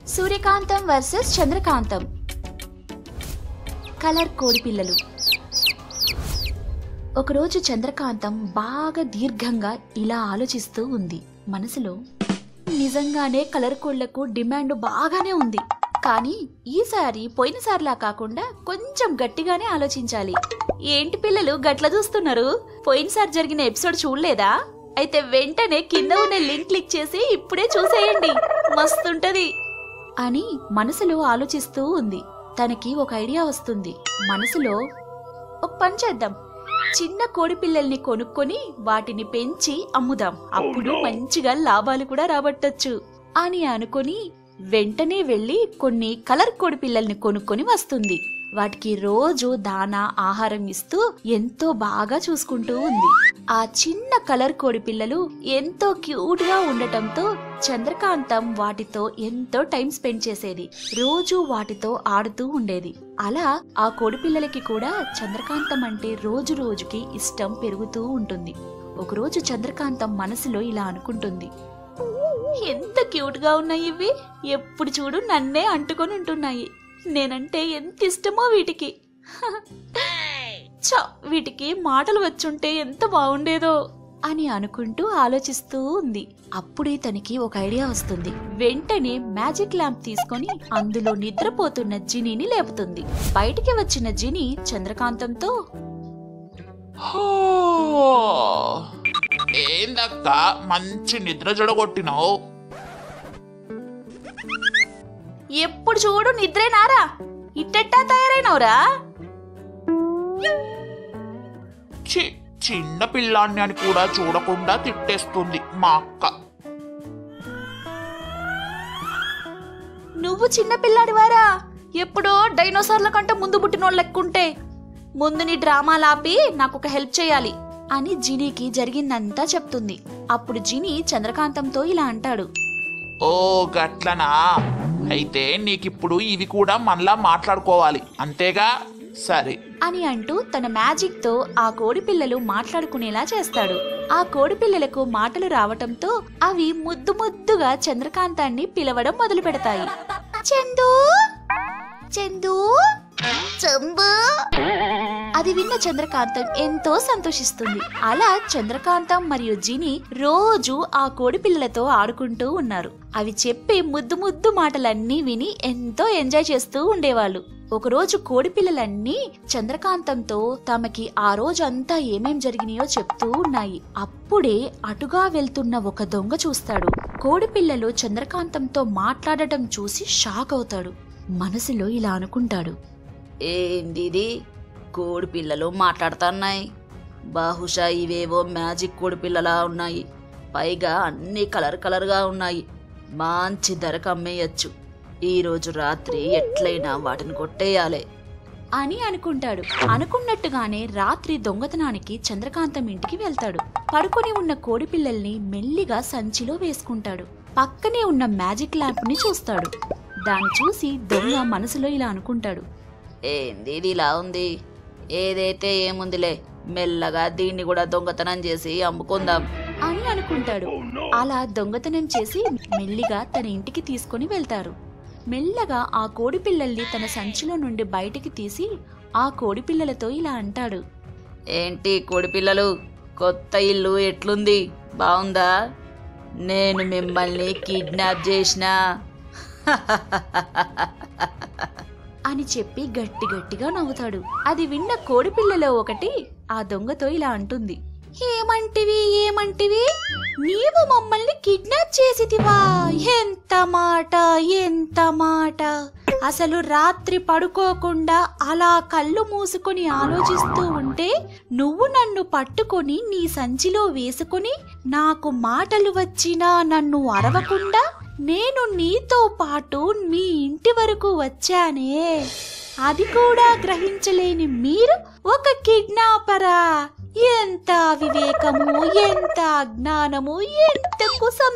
సూర్యకాంతం versus చంద్రకాంతం colour కోడి పిల్లలు ఒకరోజు చంద్రకాంతం బాగా దీర్ఘంగా ఇలా ఆలోచిస్తూ ఉంది మనసులో నిజంగానే కలర్ కోళ్లకు డిమాండ్ బాగానే ఉంది కానీ ఈసారి పోయినసారిలా కాకుండా కొంచెం గట్టిగానే ఆలోచించాలి ఏంటి పిల్లలు గట్ల చూస్తున్నారు పోయినసారి జరిగిన ఎపిసోడ్ చూడలేదా అయితే వెంటనే కింద ఉన్న లింక్ క్లిక్ చేసి ఇప్పుడే చూసేయండి మస్తుంటది అని మనసులో ఆలోచిస్తూ ఉంది తనకి ఒక ఐడియా వస్తుంది మనసులో ఒక పని చేద్దాం చిన్న కోడి పిల్లల్ని కొనుక్కొని వాటిని పెంచి అమ్ముదాం అప్పుడు మంచిగా లాభాలు కూడా రాబట్టొచ్చు అని అనుకొని వెంటనే వెళ్లి కొన్ని కలర్ కోడి పిల్లల్ని కొనుక్కొని వస్తుంది వాటికి రోజు దానా ఆహారం ఇస్తూ ఎంతో బాగా చూసుకుంటూ ఉంది ఆ చిన్న కలర్ కోడి పిల్లలు ఎంతో క్యూట్ గా ఉండటంతో చంద్రకాంతం వాటితో ఎంతో టైం స్పెండ్ చేసేది రోజు వాటితో ఆడుతూ ఉండేది అలా ఆ కోడి పిల్లలకి కూడా చంద్రకాంతం అంటే రోజు రోజుకి ఇష్టం పెరుగుతూ ఉంటుంది ఒకరోజు చంద్రకాంతం మనసులో ఇలా అనుకుంటుంది ఎంత క్యూట్ గా ఉన్నాయి ఇవి ఎప్పుడు చూడు నన్నే అంటుకొని ఉంటున్నాయి నేనంటే ఎంత ఇష్టమో వీటికి చ వీటికి మాటలు వచ్చుంటే ఎంత బాగుండేదో అని అనుకుంటూ ఆలోచిస్తూ ఉంది అప్పుడే తనకి ఒక ఐడియా వస్తుంది వెంటనే మ్యాజిక్ ల్యాంప్ తీసుకొని అందులో నిద్రపోతున్న జినీని లేపుతుంది బయటికి వచ్చిన జిని చంద్రకాంతంతో హో! ఏందక్క మంచి నిద్ర జడగొట్టినావు ఎప్పుడు చూడు నిద్రేనారా ఇట్టెట్టా తయారైనవురా చి చిన్న పిల్లాన్ని అని కూడా చూడకుండా తిట్టేస్తుంది మా అక్క నువ్వు చిన్న పిల్లాడివారా ఎప్పుడో డైనోసార్ల కంటే ముందు పుట్టినోళ్ళు లెక్కుంటే ముందు నీ డ్రామాలాపి నాకు ఒక హెల్ప్ చేయాలి అని జినీకి జరిగిందంతా చెప్తుంది అప్పుడు జిని చంద్రకాంతంతో ఇలా అంటాడు ఓ గట్లనా అయితే నీకిప్పుడు ఇవి కూడా మనలా మాట్లాడుకోవాలి అంతేగా సరే అని అంటూ తన మ్యాజిక్ తో ఆ కోడి పిల్లలు మాట్లాడుకునేలా చేస్తాడు ఆ కోడి పిల్లలకు మాటలు రావటంతో అవి ముద్దు ముద్దుగా చంద్రకాంతాన్ని పిలవడం మొదలు పెడతాయి చందు చందు చంబు అది విన్న చంద్రకాంతం ఎంతో సంతోషిస్తుంది అలా చంద్రకాంతం మరియు జిని రోజు ఆ కోడి పిల్లలతో ఆడుకుంటూ ఉన్నారు అవి చెప్పే ముద్దు ముద్దు మాటలన్నీ విని ఎంతో ఎంజాయ్ చేస్తూ ఉండేవాళ్ళు ఒకరోజు కోడి పిల్లలన్నీ చంద్రకాంతంతో తమకి ఆ రోజు అంతా ఏమేం జరిగినాయో చెప్తూ ఉన్నాయి అప్పుడే అటుగా వెళ్తున్న ఒక దొంగ చూస్తాడు కోడి పిల్లలు చంద్రకాంతంతో మాట్లాడటం చూసి షాక్ అవుతాడు మనసులో ఇలా అనుకుంటాడు ఏంది ఇది కోడి పిల్లలు మాట్లాడుతున్నాయి బహుశా ఇవేవో మ్యాజిక్ కోడి పిల్లలా ఉన్నాయి పైగా అన్ని కలర్ కలర్గా ఉన్నాయి మంచి ధరకు అమ్మేయచ్చు ఈరోజు రాత్రి ఎట్లయినా వాటిని కొట్టేయాలి అని అనుకుంటాడు అనుకున్నట్టుగానే రాత్రి దొంగతనానికి చంద్రకాంతం ఇంటికి వెళ్తాడు పడుకొని ఉన్న కోడి పిల్లల్ని మెల్లిగా సంచిలో వేసుకుంటాడు పక్కనే ఉన్న మ్యాజిక్ ల్యాంప్ ని చూస్తాడు దాన్ని చూసి దొంగ మనసులో ఇలా అనుకుంటాడు ఏంది ఇది ఇలా ఉంది ఏదైతే ఏముందిలే మెల్లగా దీన్ని కూడా దొంగతనం చేసి అమ్ముకుందాం అని అనుకుంటాడు అలా దొంగతనం చేసి మెల్లిగా తన ఇంటికి తీసుకొని వెళ్తారు మెల్లగా ఆ కోడి పిల్లల్ని తన సంచిలో నుండి బయటికి తీసి ఆ కోడి పిల్లలతో ఇలా అంటాడు ఏంటి కోడి పిల్లలు కొత్త ఇల్లు ఎట్లుంది బాగుందా నేను మిమ్మల్ని కిడ్నాప్ చేసినా అని చెప్పి గట్టి గట్టిగా నవ్వుతాడు అది విన్న కోడి పిల్లలో ఒకటి ఆ దొంగతో ఇలా అంటుంది ఏమంటివి ఏమంటివి నీవు మమ్మల్ని కిడ్నాప్ చేసితివా ఎంత మాట ఎంత మాట అసలు రాత్రి పడుకోకుండా అలా కళ్ళు మూసుకొని ఆలోచిస్తూ ఉంటే నువ్వు నన్ను పట్టుకొని నీ సంచిలో వేసుకొని నాకు మాటలు వచ్చినా నన్ను అరవకుండా నేను నీతో పాటు మీ ఇంటి వరకు వచ్చానే అది కూడా గ్రహించలేని మీరు ఒక కిడ్నాపరా ఎంత వివేకము ఎంత అజ్ఞానము ఎంత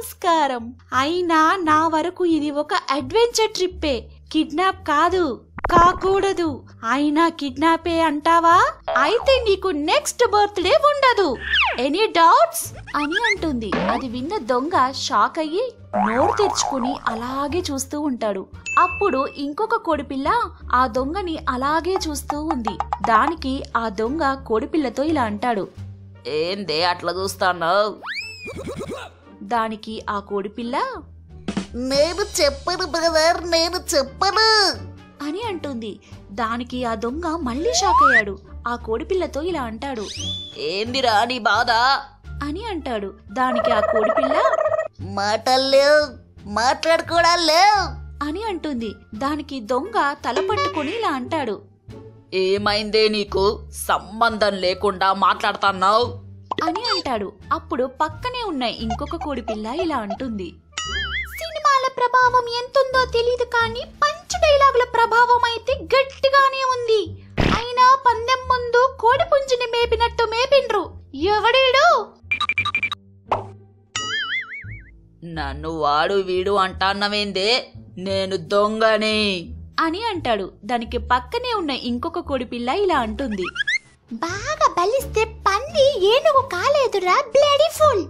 కుసంస్కారం అయినా నా వరకు ఇది ఒక అడ్వెంచర్ ట్రిప్పే కిడ్నాప్ కాదు కాకూడదు అయినా కిడ్నాపే అంటావా అయితే నీకు నెక్స్ట్ బర్త్డే ఉండదు ఎనీ డౌట్స్ అని అంటుంది అది విన్న దొంగ షాక్ అయ్యి నోరు తెరుచుకుని అలాగే చూస్తూ ఉంటాడు అప్పుడు ఇంకొక కోడిపిల్ల ఆ దొంగని అలాగే చూస్తూ ఉంది దానికి ఆ దొంగ కోడిపిల్లతో ఇలా అంటాడు ఏందే అట్లా చూస్తాన్నావు దానికి ఆ కోడిపిల్ల నేను చెప్పను బ్రదర్ నేను చెప్పను అని అంటుంది దానికి ఆ దొంగ మళ్ళీ షాక్ అయ్యాడు ఆ కోడిపిల్లతో ఇలా అంటాడు ఏందిరా నీ బాధ అని అంటాడు దానికి ఆ కోడిపిల్ల మాటలు లేవు మాట్లాడుకోవడం లేవు అని అంటుంది దానికి దొంగ తల పట్టుకొని ఇలా అంటాడు ఏమైందే నీకు సంబంధం లేకుండా మాట్లాడుతున్నావు అని అంటాడు అప్పుడు పక్కనే ఉన్న ఇంకొక కోడిపిల్ల ఇలా అంటుంది సినిమాల ప్రభావం ఎంతుందో తెలియదు కానీ పంచ్ డైలాగుల ప్రభావం అయితే గట్టిగానే ఉంది అయినా పందెం ముందు కోడి పుంజిని మేపినట్టు మేపిండ్రు ఎవడీడు నన్ను వాడు వీడు అంటాన్నవేందే నేను దొంగని అని అంటాడు దానికి పక్కనే ఉన్న ఇంకొక కోడిపిల్ల ఇలా అంటుంది బాగా బలిస్తే పంది ఏనుగు కాలేదురా బ్లడీ ఫుల్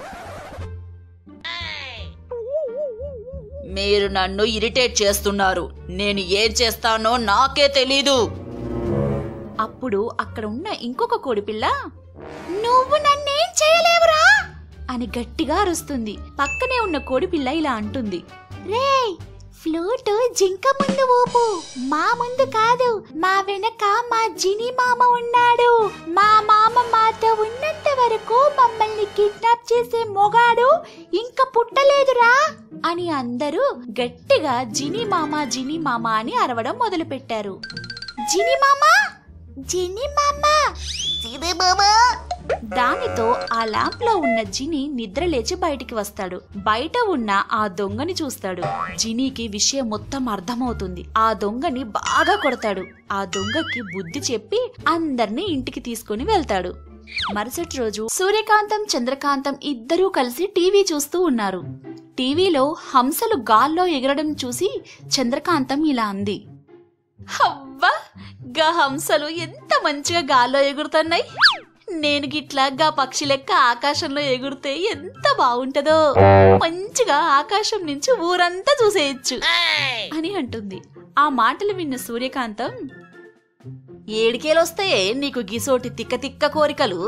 మీరు నన్ను ఇరిటేట్ చేస్తున్నారు నేను ఏం చేస్తానో నాకే తెలీదు అప్పుడు అక్కడ ఉన్న ఇంకొక కోడిపిల్ల నువ్వు నన్నేం చేయలేవురా అని గట్టిగా అరుస్తుంది పక్కనే ఉన్న కోడిపిల్ల ఇలా అంటుంది రే ఫ్లూట్ జింక ముందు ఊపు మా ముందు కాదు మా వెనక మా జిని మామ ఉన్నాడు మా మామ మాతో ఉన్నంత వరకు మమ్మల్ని కిడ్నాప్ చేసే మొగాడు ఇంకా పుట్టలేదురా అని అందరూ గట్టిగా జిని మామ జిని మామ అని అరవడం మొదలుపెట్టారు జిని మామ జిని మామ సిరి మామా దానితో ఆ ల్యాంప్ లో ఉన్న జిని నిద్ర లేచి బయటికి వస్తాడు బయట ఉన్న ఆ దొంగని చూస్తాడు జినీకి విషయం మొత్తం అర్థమవుతుంది ఆ దొంగని బాగా కొడతాడు ఆ దొంగకి బుద్ధి చెప్పి అందర్నీ ఇంటికి తీసుకుని వెళ్తాడు మరుసటి రోజు సూర్యకాంతం చంద్రకాంతం ఇద్దరూ కలిసి టీవీ చూస్తూ ఉన్నారు టీవీలో హంసలు గాల్లో ఎగరడం చూసి చంద్రకాంతం ఇలా అంది అవ్వా గా హంసలు ఎంత మంచిగా గాల్లో ఎగురుతున్నాయి నేను గిట్లా గా పక్షి లెక్క ఆకాశంలో ఎగురితే ఎంత బాగుంటదో మంచిగా ఆకాశం నుంచి ఊరంతా చూసేయచ్చు అని అంటుంది ఆ మాటలు విన్న సూర్యకాంతం ఏడికేలొస్తాయే నీకు గిసోటి తిక్క తిక్క కోరికలు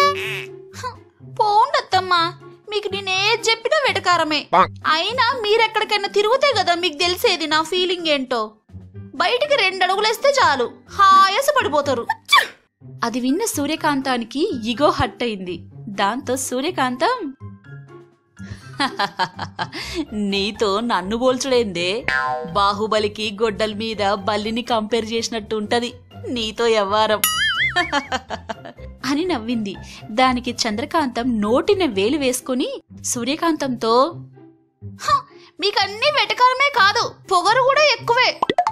పోండత్తమ్మా మీకు నేనేది చెప్పినా వెటకారమే అయినా మీరెక్కడికైనా తిరుగుతే కదా మీకు తెలిసేది నా ఫీలింగ్ ఏంటో బయటికి రెండు అడుగులేస్తే చాలు హాయస పడిపోతారు అది విన్న సూర్యకాంతానికి ఇగో హట్ అయింది దాంతో సూర్యకాంతం నీతో నన్ను పోల్చుడేందే బాహుబలికి గొడ్డల మీద బల్లిని కంపేర్ చేసినట్టు ఉంటది నీతో ఎవ్వారం అని నవ్వింది దానికి చంద్రకాంతం నోటిన వేలు వేసుకుని సూర్యకాంతంతో "హ, మీకన్నీ వెటకారమే కాదు పొగరు కూడా ఎక్కువే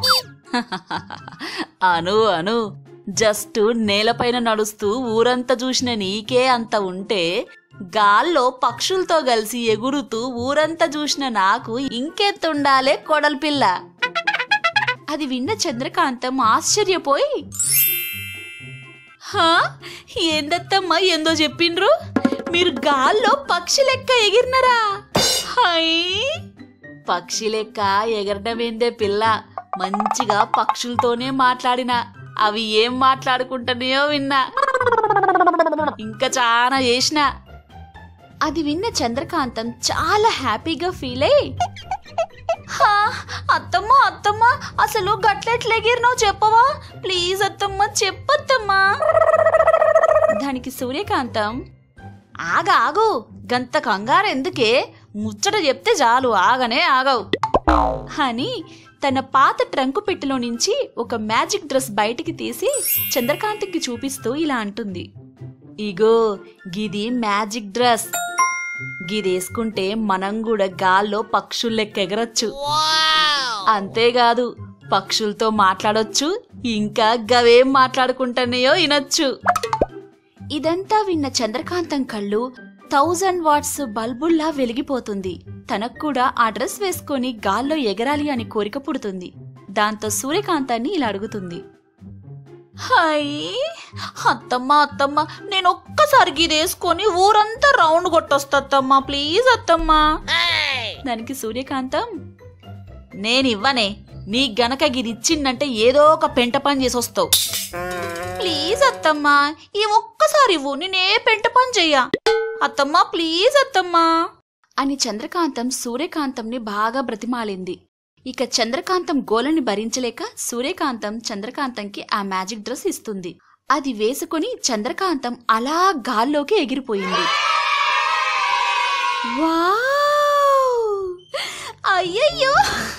అను అను జస్ట్ నేలపైన నడుస్తూ ఊరంతా చూసిన నీకే అంత ఉంటే గాల్లో పక్షులతో కలిసి ఎగురుతూ ఊరంతా చూసిన నాకు ఇంకెత్తుండాలే కొడలి పిల్ల అది విన్న చంద్రకాంతం ఆశ్చర్యపోయి హా ఏందత్తమ్మా ఏందో చెప్పిండ్రు మీరు గాల్లో పక్షి లెక్క ఎగిరినరా హై పక్షి లెక్క ఎగరడమేందే పిల్ల మంచిగా పక్షులతోనే మాట్లాడిన అవి ఏం మాట్లాడుకుంటున్నాయో విన్నా ఇంకా చాలా చేసిన అది విన్న చంద్రకాంతం చాలా హ్యాపీగా ఫీల్ అయ్యి "హా, అత్తమ్మ అత్తమ్మ అసలు గట్లెట్లెగిరినావు చెప్పవా ప్లీజ్ అత్తమ్మ చెప్పత్తమ్మా దానికి సూర్యకాంతం ఆగ ఆగు గంత కంగారు ఎందుకే ముచ్చట చెప్తే చాలు ఆగనే ఆగవు అని తన పాత ట్రంకు పెట్టెలో నుంచి ఒక మ్యాజిక్ డ్రెస్ బయటికి తీసి చంద్రకాంత్కి చూపిస్తూ ఇలా అంటుంది ఇగో గిది మ్యాజిక్ డ్రెస్ గిదేసుకుంటే మనం కూడా గాల్లో పక్షులు లెక్క ఎగరొచ్చు అంతేకాదు పక్షులతో మాట్లాడొచ్చు ఇంకా గవేం మాట్లాడుకుంటున్నాయో వినొచ్చు ఇదంతా విన్న చంద్రకాంతం కళ్ళు థౌజండ్ వాట్స్ బల్బుల్లా వెలిగిపోతుంది తనకు కూడా ఆ డ్రెస్ వేసుకొని గాల్లో ఎగరాలి అని కోరిక పుడుతుంది దాంతో సూర్యకాంతాన్ని ఇలా అడుగుతుంది హాయ్ అత్తమ్మ అత్తమ్మ నేను ఒక్కసారి ఇది వేసుకొని ఊరంతా రౌండ్ కొట్టొస్తా అత్తమ్మ ప్లీజ్ అత్తమ్మ దానికి సూర్యకాంతం నేను ఇవ్వనే నీ గనక గిది ఇచ్చిందంటే ఏదో ఒక పెంట పని చేసి వస్తావు ప్లీజ్ అత్తమ్మ ఈ ఒక్కసారి ఇవ్వు నేనే పెంట పని చెయ్యా అత్తమ్మ ప్లీజ్ అత్తమ్మ అని చంద్రకాంతం సూర్యకాంతంని బాగా బ్రతిమాలింది ఇక చంద్రకాంతం గోలని భరించలేక సూర్యకాంతం చంద్రకాంతంకి ఆ మ్యాజిక్ డ్రెస్ ఇస్తుంది అది వేసుకుని చంద్రకాంతం అలా గాల్లోకి ఎగిరిపోయింది వావ్! అయ్యయ్యో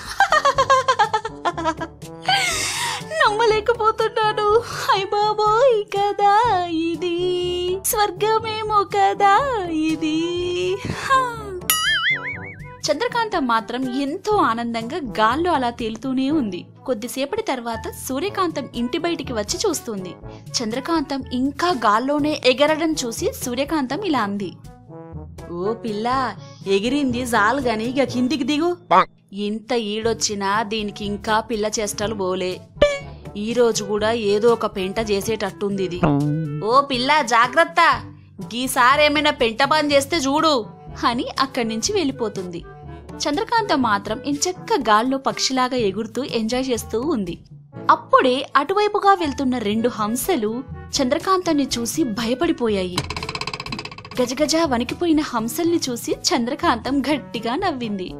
నమ్మలేకపోతున్నాను అయ్ బాబోయ్ కదా ఇది స్వర్గమేమో కదా ఇది హా. చంద్రకాంతం మాత్రం ఎంతో ఆనందంగా గాల్లో అలా తేలుతూనే ఉంది కొద్దిసేపటి తర్వాత సూర్యకాంతం ఇంటి బయటికి వచ్చి చూస్తుంది చంద్రకాంతం ఇంకా గాల్లోనే ఎగరడం చూసి సూర్యకాంతం ఇలా అంది ఓ పిల్ల ఎగిరింది జాలు గాని ఇక కిందికి దిగు ఇంత ఈడొచ్చినా దీనికి ఇంకా పిల్ల చేష్టలు బోలే ఈ రోజు కూడా ఏదో ఒక పెంట చేసేటట్టుంది ఇది ఓ పిల్ల జాగ్రత్త గీసారేమైనా పెంట పని చేస్తే చూడు అని అక్కడి నుంచి వెళ్ళిపోతుంది చంద్రకాంత మాత్రం ఇంచక్క గాల్లో పక్షిలాగా ఎగురుతూ ఎంజాయ్ చేస్తూ ఉంది అప్పుడే అటువైపుగా వెళ్తున్న రెండు హంసలు చంద్రకాంతాన్ని చూసి భయపడిపోయాయి గజగజ వణికిపోయిన హంసల్ని చూసి చంద్రకాంతం గట్టిగా నవ్వింది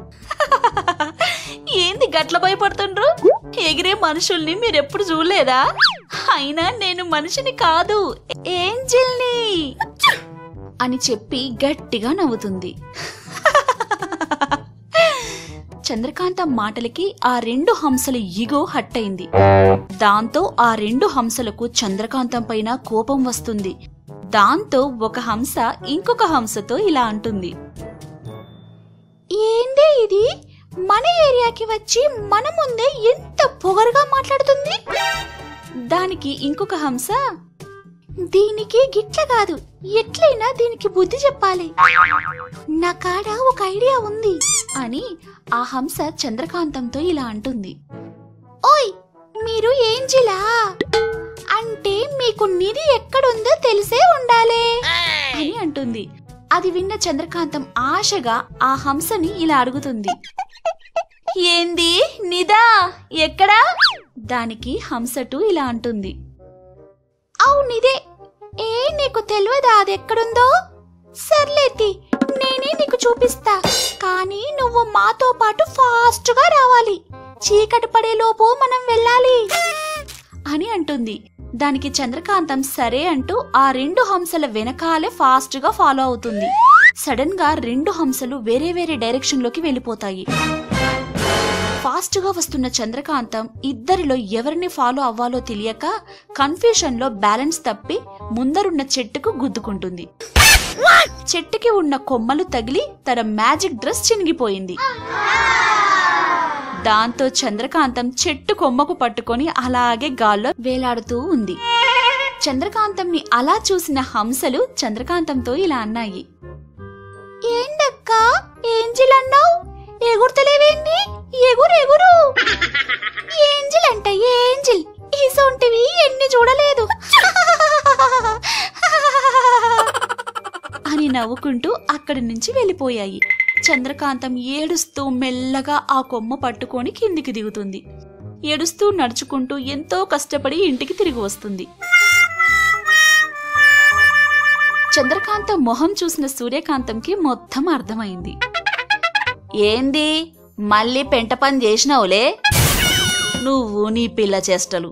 ఏంది గట్ల భయపడుతుండ్రు ఎగిరే మనుషుల్ని మీరెప్పుడు చూడలేదా అయినా నేను మనిషిని కాదు ఏంజిల్ని అని చెప్పి గట్టిగా నవ్వుతుంది చంద్రకాంతం మాటలకి ఆ రెండు హంసల ఈగో హట్టయింది దాంతో ఆ రెండు హంసలకు చంద్రకాంతం పైన కోపం వస్తుంది దాంతో ఒక హంస ఇంకొక హంసతో ఇలా అంటుంది ఏందే ఇది మన ఏరియాకి వచ్చి మన ముందే ఎంత పొగరుగా మాట్లాడుతుంది దానికి ఇంకొక హంస దీనికి గిట్ల కాదు ఎట్లయినా దీనికి బుద్ధి చెప్పాలి నా కాడ ఒక ఐడియా ఉంది అని ఆ హంస చంద్రకాంతంతో ఇలా అంటుంది ఓయ్ మీరు ఏంజిలా అంటే మీకు నిధి ఎక్కడుందో తెలిసే ఉండాలే అని అంటుంది అది విన్న చంద్రకాంతం ఆశగా ఆ హంసని ఇలా అడుగుతుంది ఏంది నిదా ఎక్కడా దానికి హంసటు ఇలా అంటుంది అవునిదే ఏ నీకు తెలియదా అది ఎక్కడుందో సర్లేతి నేనే నీకు చూపిస్తా కానీ నువ్వు మాతో పాటు ఫాస్ట్ గా రావాలి చీకటి పడేలోపు మనం వెళ్ళాలి అని అంటుంది దానికి చంద్రకాంతం సరే అంటూ ఆ రెండు హంసల వెనకాలే ఫాస్ట్ గా ఫాలో అవుతుంది సడన్ గా రెండు హంసలు వేరే వేరే డైరెక్షన్ లోకి వెళ్ళిపోతాయి ఫాస్ట్ గా వస్తున్న చంద్రకాంతం ఇద్దరిలో ఎవరిని ఫాలో అవ్వాలో తెలియక కన్ఫ్యూషన్ లో బ్యాలెన్స్ తప్పి ముందరున్న చెట్టుకు గుద్దుకుంటుంది చెట్టుకి ఉన్న కొమ్మలు తగిలి తన మ్యాజిక్ డ్రెస్ చినిగిపోయింది దాంతో చంద్రకాంతం చెట్టు కొమ్మకు పట్టుకొని అలాగే గాల్లో వేలాడుతూ ఉంది చంద్రకాంతంని అలా చూసిన హంసలు చంద్రకాంతంతో ఇలా అన్నాయి ఏంటక్కా ఏంజిల్ అన్నావు ఎగురుతలేవేంది ఎగురు ఎగురు ఏంజిల్ అంట ఏంజిల్ ఇసొంటివి ఎన్ని చూడలేదు అని నవ్వుకుంటూ అక్కడి నుంచి వెళ్ళిపోయాయి చంద్రకాంతం ఏడుస్తూ మెల్లగా ఆ కొమ్మ పట్టుకొని కిందికి దిగుతుంది ఏడుస్తూ నడుచుకుంటూ ఎంతో కష్టపడి ఇంటికి తిరిగి వస్తుంది చంద్రకాంతం మొహం చూసిన సూర్యకాంతంకి మొత్తం అర్థమైంది ఏంది మళ్ళీ పెంట పని చేసినావులే నువ్వు నీ పిల్ల చేష్టలు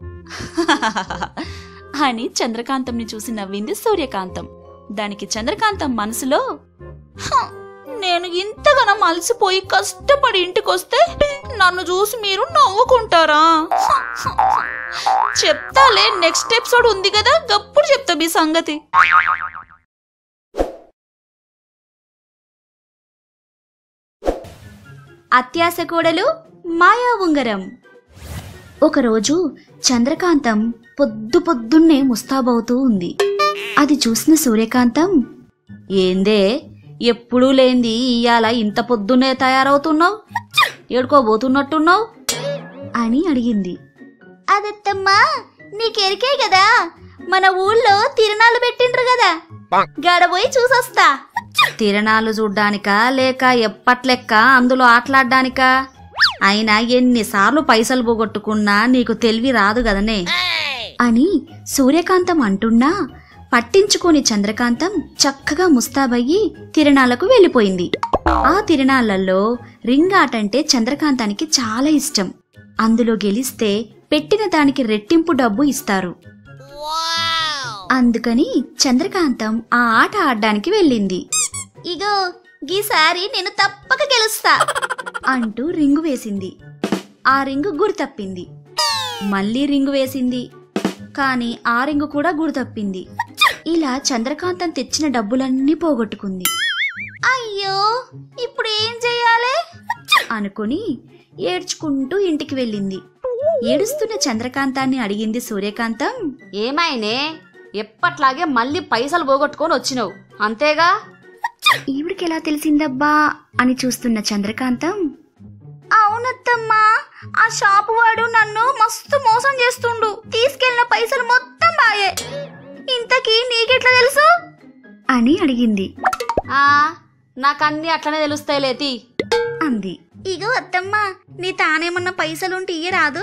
అని చంద్రకాంతంని చూసి నవ్వింది సూర్యకాంతం దానికి చంద్రకాంతం మనసులో "హ, నేను ఇంతగానం అలసిపోయి కష్టపడి ఇంటికొస్తే నన్ను చూసి మీరు నవ్వుకుంటారా చెప్తాలే నెక్స్ట్ ఎపిసోడ్ ఉంది కదా గప్పుడు చెప్తా మీ సంగతి అత్యాస కోడలు మాయా ఉంగరం ఒకరోజు చంద్రకాంతం పొద్దు పొద్దున్నే ముస్తాబవుతూ ఉంది అది చూసిన సూర్యకాంతం ఏందే ఎప్పుడూ లేంది ఇయ్యాల ఇంత పొద్దున్నే తయారవుతున్నావు ఏడుకోబోతున్నట్టున్నావు అని అడిగింది అదత్తమ్మా నీకెరికే కదా మన ఊళ్ళో తిరణాలు పెట్టిండ్రు కదా గడబోయి చూసొస్తా తిరణాలు చూడ్డానికా లేక ఎప్పట్లెక్క అందులో ఆటలాడ్డానికా అయినా ఎన్నిసార్లు పైసలు పోగొట్టుకున్నా నీకు తెలివి రాదు కదనే అని సూర్యకాంతం అంటున్నా పట్టించుకోని చంద్రకాంతం చక్కగా ముస్తాబయ్యి తిరణాలకు వెళ్ళిపోయింది ఆ తిరణాలలో రింగ్ ఆట అంటే చంద్రకాంతానికి చాలా ఇష్టం అందులో గెలిస్తే పెట్టిన దానికి రెట్టింపు డబ్బు ఇస్తారు అందుకని చంద్రకాంతం ఆ ఆట ఆడడానికి వెళ్ళింది ఇగో గీసారి నేను తప్పక గెలుస్తా అంటూ రింగు వేసింది ఆ రింగు గుర్తప్పింది మళ్ళీ రింగు వేసింది కానీ ఆ రింగు కూడా గుర్తప్పింది ఇలా చంద్రకాంతం తెచ్చిన డబ్బులన్నీ పోగొట్టుకుంది అయ్యో ఇప్పుడు ఏం చెయ్యాలి అనుకుని ఏడ్చుకుంటూ ఇంటికి వెళ్ళింది ఏడుస్తున్న చంద్రకాంతాన్ని అడిగింది సూర్యకాంతం ఏమైనే ఎప్పట్లాగే మళ్ళీ పైసలు పోగొట్టుకొని వచ్చినావు అంతేగా ఈవిడికెలా తెలిసిందబ్బా అని చూస్తున్న చంద్రకాంతం అవునత్తమ్మా ఆ షాపు వాడు నన్ను మస్తు మోసం చేస్తుండు తీసుకెళ్లిన పైసలు మొత్తం బాయే ఇంతకీ నీకెట్లా తెలుసు అని అడిగింది ఆ నాకన్నీ అట్లనే తెలుస్తాయి లేతి అంది ఇగో అత్తమ్మా నీ తానేమన్నా పైసలుంటే ఇయ్యరాదు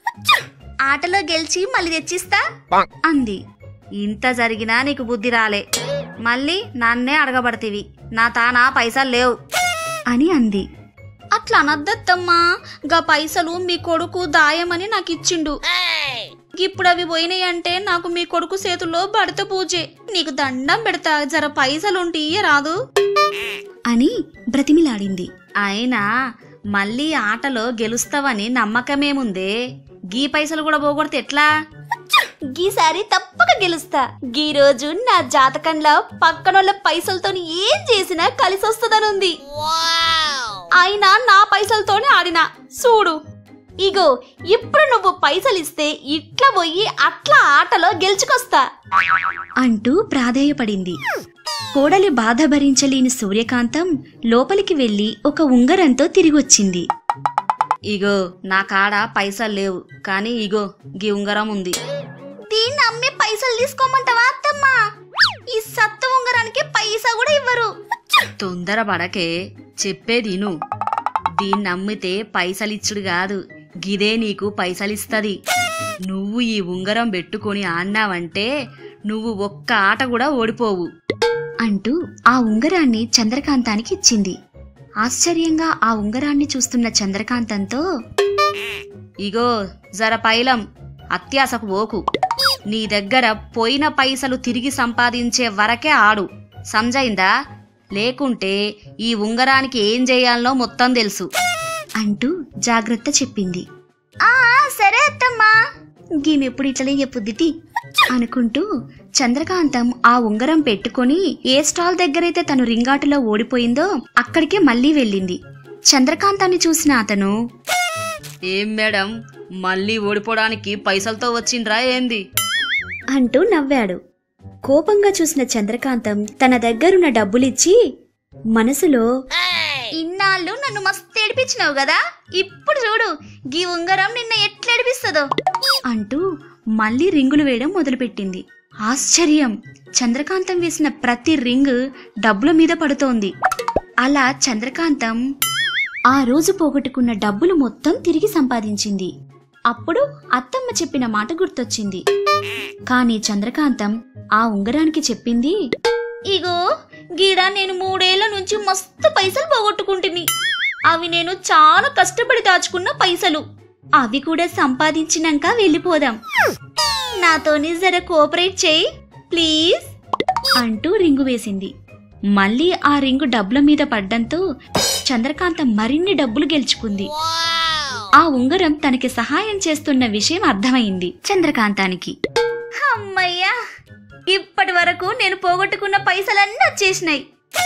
ఆటలో గెలిచి మళ్ళీ తెచ్చిస్తా అంది ఇంత జరిగినా నీకు బుద్ధి రాలే మళ్ళీ నన్నే అడగబడతీవి నా తానా పైసలు లేవు అని అంది అట్లా అనద్దత్తమ్మా గా పైసలు మీ కొడుకు దాయమని నాకు ఇచ్చిండు ఇప్పుడు అవి పోయినాయంటే నాకు మీ కొడుకు చేతుల్లో బడత పూజే నీకు దండం పెడతా జర పైసలుంటే ఇయ్యరాదు అని బ్రతిమిలాడింది అయినా మళ్ళీ ఆటలో గెలుస్తావని నమ్మకమేముందే గీ పైసలు కూడా పోగొడితే ఎట్లా గీసారి తప్పక గెలుస్తా గీ రోజు నా జాతకంలో పక్కనోళ్ళ పైసలతో ఏం చేసినా కలిసి వస్తుందనుంది అయినా నా పైసలతోనే ఆడినా చూడు ఇగో ఇప్పుడు నువ్వు పైసలిస్తే ఇట్లా పోయి అట్లా ఆటలో గెలుచుకొస్తా అంటూ ప్రాధేయపడింది కోడలి బాధ భరించలేని సూర్యకాంతం లోపలికి వెళ్లి ఒక ఉంగరంతో తిరిగొచ్చింది ఇగో నా కాడ పైసలు లేవు కానీ ఇగో గీ ఉంగరం ఉంది దీన్ని అమ్మే పైసలు తీసుకోమంటావా అత్తమ్మా ఈ సత్త ఉంగరానికి పైసా కూడా ఇవ్వరు తొందరపడకే చెప్పేది ను దీన్ని అమ్మితే పైసలిచ్చుడు కాదు గిదే నీకు పైసలిస్తది నువ్వు ఈ ఉంగరం పెట్టుకొని ఆడినావంటే నువ్వు ఒక్క ఆట కూడా ఓడిపోవు అంటూ ఆ ఉంగరాన్ని చంద్రకాంతానికి ఇచ్చింది ఆశ్చర్యంగా ఆ ఉంగరాన్ని చూస్తున్న చంద్రకాంతంతో ఇగో జర పైలం అత్యాసకు ఓకు నీ దగ్గర పోయిన పైసలు తిరిగి సంపాదించే వరకే ఆడు సంజైందా లేకుంటే ఈ ఉంగరానికి ఏం చేయాలనో మొత్తం తెలుసు అంటూ జాగ్రత్త చెప్పింది ఆ సరే అత్తమ్మా గీమెప్పుడు ఇట్లనే చెప్పుద్దిటి అనుకుంటూ చంద్రకాంతం ఆ ఉంగరం పెట్టుకొని ఏ స్టాల్ దగ్గరైతే తను రింగాటులో ఓడిపోయిందో అక్కడికే మళ్ళీ వెళ్ళింది చంద్రకాంతాన్ని చూసిన అతను ఏం మేడం మళ్ళీ ఓడిపోవడానికి పైసలతో వచ్చిండ్రా ఏంది అంటూ నవ్వాడు కోపంగా చూసిన చంద్రకాంతం తన దగ్గరున్న డబ్బులిచ్చి మనసులో ఇన్నాళ్ళు నన్ను మస్తు ఏడిపించినావు కదా ఇప్పుడు చూడు గీ ఉంగరం నిన్న ఎట్లా ఏడిపిస్తుందో అంటూ మళ్ళీ రింగులు వేయడం మొదలుపెట్టింది ఆశ్చర్యం చంద్రకాంతం వేసిన ప్రతి రింగ్ డబ్బుల మీద పడుతోంది అలా చంద్రకాంతం ఆ రోజు పోగొట్టుకున్న డబ్బులు మొత్తం తిరిగి సంపాదించింది అప్పుడు అత్తమ్మ చెప్పిన మాట గుర్తొచ్చింది కానీ చంద్రకాంతం ఆ ఉంగరానికి చెప్పింది ఇగో గీడ నేను మూడేళ్ల నుంచి మస్తు పైసలు పోగొట్టుకుంటుని అవి నేను చాలా కష్టపడి దాచుకున్న పైసలు అవి కూడా సంపాదించినాక వెళ్ళిపోదాం నాతోని జర కోఆపరేట్ చేయి ప్లీజ్ అంటూ రింగు వేసింది మళ్ళీ ఆ రింగు డబ్బుల మీద పడ్డంతో చంద్రకాంత మరిన్ని డబ్బులు గెలుచుకుంది ఆ ఉంగరం తనకి సహాయం చేస్తున్న విషయం అర్థమైంది చంద్రకాంతానికి అమ్మయ్యా ఇప్పటి వరకు నేను పోగొట్టుకున్న పైసలన్నీ వచ్చేసినాయి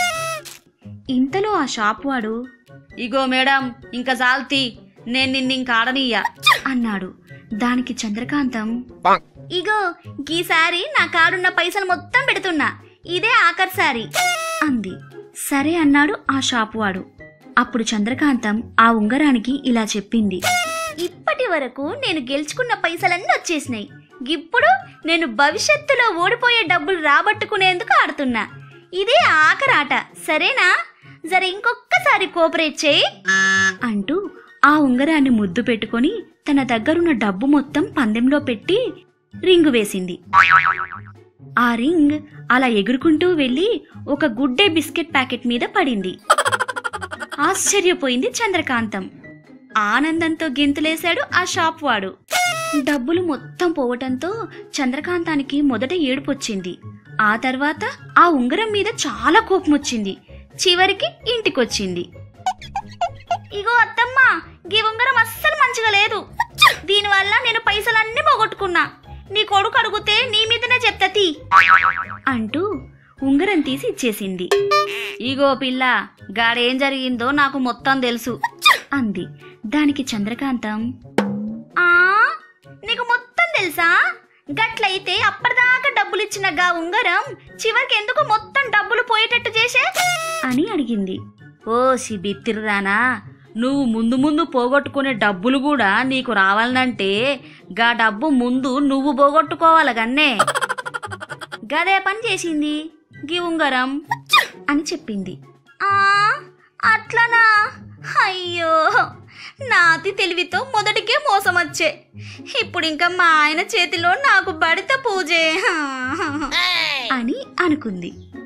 ఇంతలో ఆ షాప్ వాడు ఇగో మేడం ఇంకా జాల్తి నేను నిన్ను ఇంకా ఆడనీయ అన్నాడు దానికి చంద్రకాంతం ఇగో ఈసారి నా కాడున్న పైసలు మొత్తం పెడుతున్నా ఇదే ఆఖరిసారి అంది సరే అన్నాడు ఆ షాపు వాడు అప్పుడు చంద్రకాంతం ఆ ఉంగరానికి ఇలా చెప్పింది ఇప్పటి ఇప్పటి వరకు నేను గెలుచుకున్న పైసలన్నీ వచ్చేసినాయి ఇప్పుడు నేను భవిష్యత్తులో ఓడిపోయే డబ్బులు రాబట్టుకునేందుకు ఆడుతున్నా ఇదే ఆఖరాట సరేనా జర ఇంకొక్కసారి కోఆపరేట్ చేయి అంటూ ఆ ఉంగరాన్ని ముద్దు పెట్టుకొని తన దగ్గరున్న డబ్బు మొత్తం పందెంలో పెట్టి రింగు వేసింది ఆ రింగ్ అలా ఎగురుకుంటూ వెళ్ళి ఒక గుడ్డే బిస్కెట్ ప్యాకెట్ మీద పడింది ఆశ్చర్యపోయింది చంద్రకాంతం ఆనందంతో గెంతులేశాడు ఆ షాప్ వాడు డబ్బులు మొత్తం పోవటంతో చంద్రకాంతానికి మొదట ఏడుపొచ్చింది ఆ తర్వాత ఆ ఉంగరం మీద చాలా కోపం వచ్చింది చివరికి ఇంటికొచ్చింది ఇగో అత్తమ్మ గీ ఉంగరం అస్సలు మంచిగా లేదు దీనివల్ల నేను పైసలన్నీ పోగొట్టుకున్నా నీ కొడుకు అడిగితే నీ మీదనే చెప్తా తీ అంటూ ఉంగరం తీసి ఇచ్చేసింది ఇగో పిల్ల గాడేం జరిగిందో నాకు మొత్తం తెలుసు అంది దానికి చంద్రకాంతం ఆ నీకు మొత్తం తెలుసా గట్లయితే అప్పటిదాకా డబ్బులిచ్చిన గా ఉంగరం చివరికి ఎందుకు మొత్తం డబ్బులు పోయేటట్టు చేసే అని అడిగింది ఓ బిత్తిర్రానా నువ్వు ముందు ముందు పోగొట్టుకునే డబ్బులు కూడా నీకు రావాలంటే గా డబ్బు ముందు నువ్వు పోగొట్టుకోవాలి గన్నే గదే పని చేసింది గి ఉంగరం అని చెప్పింది ఆ అట్లనా అయ్యో నాతి తెలివితో మొదటికే మోసం వచ్చే ఇప్పుడు ఇంకా మా ఆయన చేతిలో నాకు బడిత పూజే అని అనుకుంది